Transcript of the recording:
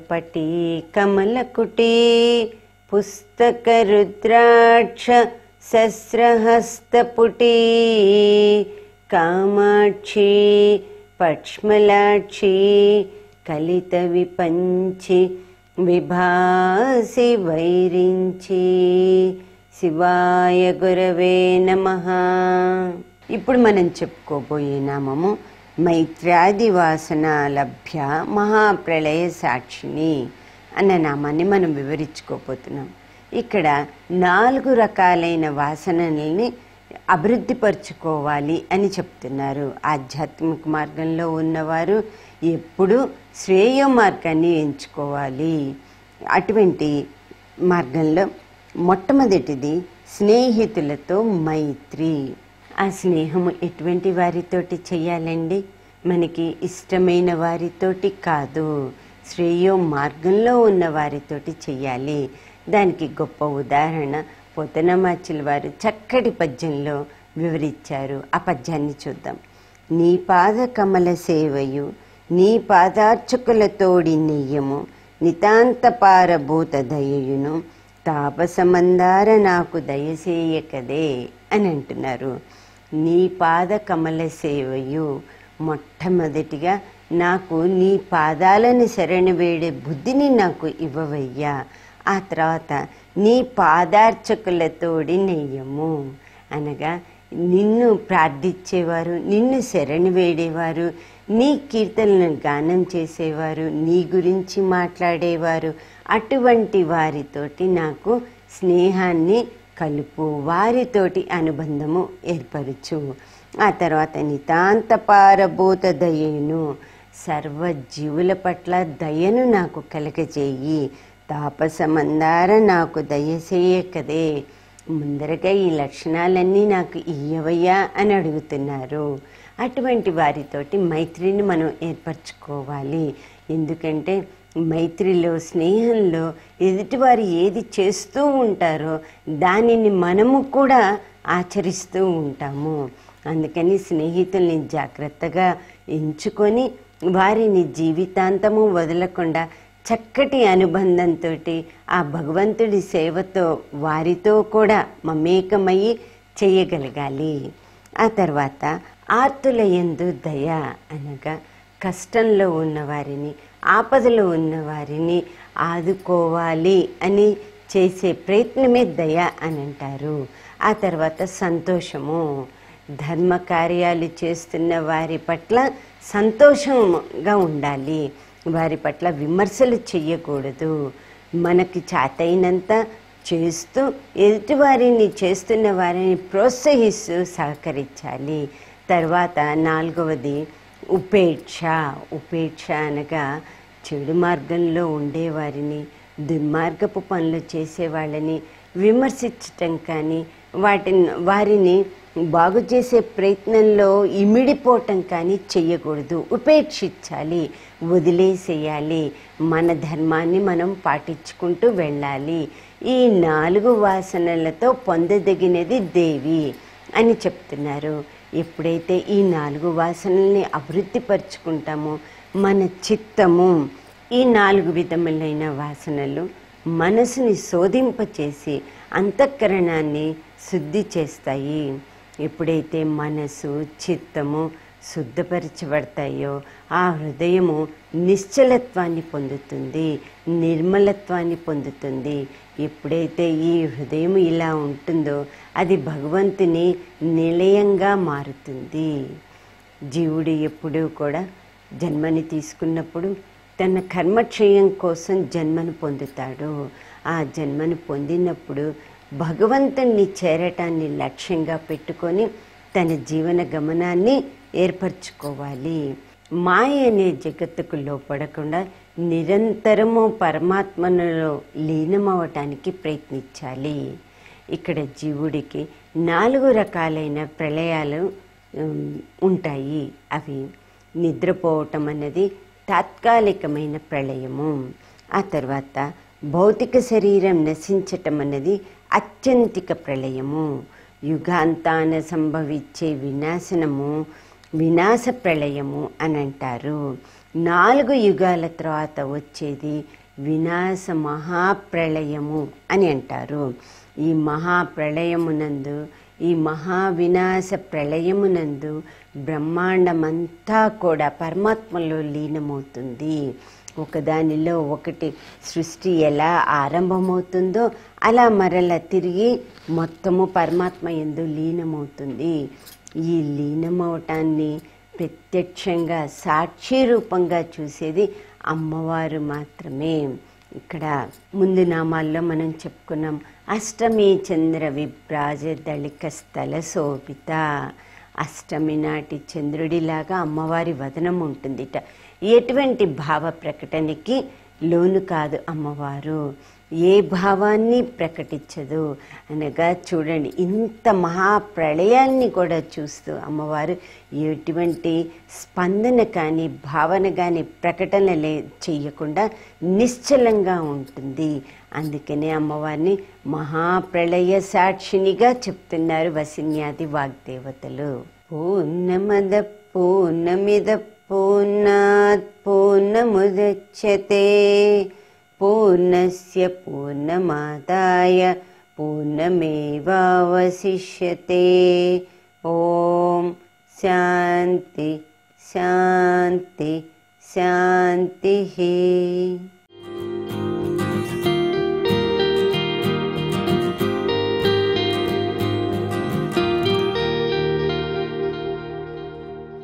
కపటీ కమలకుటీ పుస్తకరుద్రాక్ష శస్రహస్తపుటీ కామాక్షి పక్ష్మలాక్షి కలిత విపంచి విభాసి వైరించి శివాయ గురవే నమ ఇప్పుడు మనం చెప్పుకోబోయే నామము మైత్రాది వాసన లభ్య మహాప్రళయ సాక్షిని అన్న నామాన్ని మనం వివరించుకోబోతున్నాం ఇక్కడ నాలుగు రకాలైన వాసనల్ని అభివృద్ధిపరచుకోవాలి అని చెప్తున్నారు ఆధ్యాత్మిక మార్గంలో ఉన్నవారు ఎప్పుడూ శ్రేయ మార్గాన్ని ఎంచుకోవాలి అటువంటి మార్గంలో మొట్టమొదటిది స్నేహితులతో మైత్రి ఆ స్నేహము ఎటువంటి వారితోటి చేయాలండి మనకి ఇష్టమైన వారితోటి కాదు శ్రేయో మార్గంలో ఉన్న వారితోటి చెయ్యాలి దానికి గొప్ప ఉదాహరణ పొతనమాచిల వారు చక్కటి పద్యంలో వివరించారు ఆ పద్యాన్ని చూద్దాం నీ పాద కమల సేవయు నీ పాదార్చకులతోడి నెయ్యము నితాంత పారభూత దయయును తాపసమందార నాకు దయసేయకదే అని అంటున్నారు నీ పాద కమల సేవయు మొట్టమొదటిగా నాకు నీ పాదాలను శరణు వేడే బుద్ధిని నాకు ఇవ్వవయ్యా ఆ తర్వాత నీ పాదార్చకులతోడి నెయ్యము అనగా నిన్ను ప్రార్థించేవారు నిన్ను శరణు వేడేవారు నీ కీర్తనలను గానం చేసేవారు నీ గురించి మాట్లాడేవారు అటువంటి వారితోటి నాకు స్నేహాన్ని కలుపు వారితోటి అనుబంధము ఏర్పరచు ఆ తర్వాత నితాంత పారబోత దయను సర్వజీవుల పట్ల దయను నాకు కలగజేయి తాపసమందార నాకు దయచేయకదే ముందరగా ఈ లక్షణాలన్నీ నాకు ఇయ్యవయ్యా అని అడుగుతున్నారు అటువంటి వారితోటి మైత్రిని మనం ఏర్పరచుకోవాలి ఎందుకంటే మైత్రిలో స్నేహంలో ఎదుటివారు ఏది చేస్తూ ఉంటారో దానిని మనము కూడా ఆచరిస్తూ ఉంటాము అందుకని స్నేహితుల్ని జాగ్రత్తగా ఎంచుకొని వారిని జీవితాంతము వదలకుండా చక్కటి అనుబంధంతో ఆ భగవంతుడి సేవతో వారితో కూడా మమేకమయ్యి చేయగలగాలి ఆ తర్వాత ఆర్తుల ఎందు దయ అనగా కష్టంలో ఉన్నవారిని ఆపదలో ఉన్నవారిని ఆదుకోవాలి అని చేసే ప్రయత్నమే దయ అని అంటారు ఆ తర్వాత సంతోషము ధర్మ కార్యాలు చేస్తున్న వారి పట్ల సంతోషంగా ఉండాలి వారి పట్ల విమర్శలు చెయ్యకూడదు మనకి చాతైనంత చేస్తూ ఎదుటివారిని చేస్తున్న వారిని ప్రోత్సహిస్తూ సహకరించాలి తర్వాత నాలుగవది ఉపేక్ష ఉపేక్ష అనగా చెడు మార్గంలో ఉండేవారిని దుర్మార్గపు పనులు చేసేవాళ్ళని విమర్శించటం కానీ వాటిని వారిని బాగు చేసే ప్రయత్నంలో ఇమిడిపోవటం కానీ చెయ్యకూడదు ఉపేక్షించాలి వదిలేసేయాలి మన ధర్మాన్ని మనం పాటించుకుంటూ వెళ్ళాలి ఈ నాలుగు వాసనలతో పొందదగినది దేవి అని చెప్తున్నారు ఎప్పుడైతే ఈ నాలుగు వాసనల్ని అభివృద్ధి పరుచుకుంటామో మన చిత్తము ఈ నాలుగు విధములైన వాసనలు మనసుని శోధింపచేసి అంతఃకరణాన్ని శుద్ధి చేస్తాయి ఎప్పుడైతే మనసు చిత్తము శుద్ధపరచబడతాయో ఆ హృదయము నిశ్చలత్వాన్ని పొందుతుంది నిర్మలత్వాన్ని పొందుతుంది ఎప్పుడైతే ఈ హృదయం ఇలా ఉంటుందో అది భగవంతుని నిలయంగా మారుతుంది జీవుడు ఎప్పుడూ కూడా జన్మని తీసుకున్నప్పుడు తన కర్మక్షయం కోసం జన్మను పొందుతాడు ఆ జన్మను పొందినప్పుడు భగవంతుణ్ణి చేరటాన్ని లక్ష్యంగా పెట్టుకొని తన జీవన గమనాన్ని ఏర్పరచుకోవాలి మాయ అనే జగత్తుకు లోపడకుండా నిరంతరము పరమాత్మలో లీనమవటానికి ప్రయత్నించాలి ఇక్కడ జీవుడికి నాలుగు రకాలైన ప్రళయాలు ఉమ్, ఉంటాయి అవి నిద్రపోవటం అన్నది తాత్కాలికమైన ప్రళయము ఆ తర్వాత భౌతిక శరీరం నశించటం అన్నది అత్యంతిక ప్రళయము యుగాంతాన సంభవించే వినాశనము వినాశ ప్రళయము అని అంటారు నాలుగు యుగాల తర్వాత వచ్చేది వినాశ మహాప్రళయము అని అంటారు ఈ మహాప్రళయమునందు ఈ మహా వినాశ ప్రళయమునందు బ్రహ్మాండమంతా కూడా పరమాత్మలో లీనమవుతుంది ఒకదానిలో ఒకటి సృష్టి ఎలా ఆరంభమవుతుందో అలా మరల తిరిగి మొత్తము పరమాత్మ ఎందు లీనమవుతుంది ఈ లీనమవటాన్ని ప్రత్యక్షంగా సాక్షి రూపంగా చూసేది అమ్మవారు మాత్రమే ఇక్కడ ముందు నామాల్లో మనం చెప్పుకున్నాం అష్టమి చంద్ర విభ్రాజ దళిక స్థల శోభిత అష్టమి నాటి చంద్రుడిలాగా అమ్మవారి వదనం ఉంటుందిట ఎటువంటి భావ ప్రకటనకి లోను కాదు అమ్మవారు ఏ భావాన్ని ప్రకటించదు అనగా చూడండి ఇంత మహాప్రళయాన్ని కూడా చూస్తూ అమ్మవారు ఎటువంటి స్పందన కానీ భావన కానీ ప్రకటన లే చేయకుండా నిశ్చలంగా ఉంటుంది అందుకనే అమ్మవారిని మహాప్రళయ సాక్షినిగా చెప్తున్నారు వసిన్యాది వాగ్దేవతలు పూర్ణమద పూర్ణమిద పూర్ణాత్ పూర్ణముదచ్చతే పూర్ణస్య పూర్ణమాదాయ పూర్ణమేవావశిష్యతే ఓం శాంతి శాంతి శాంతి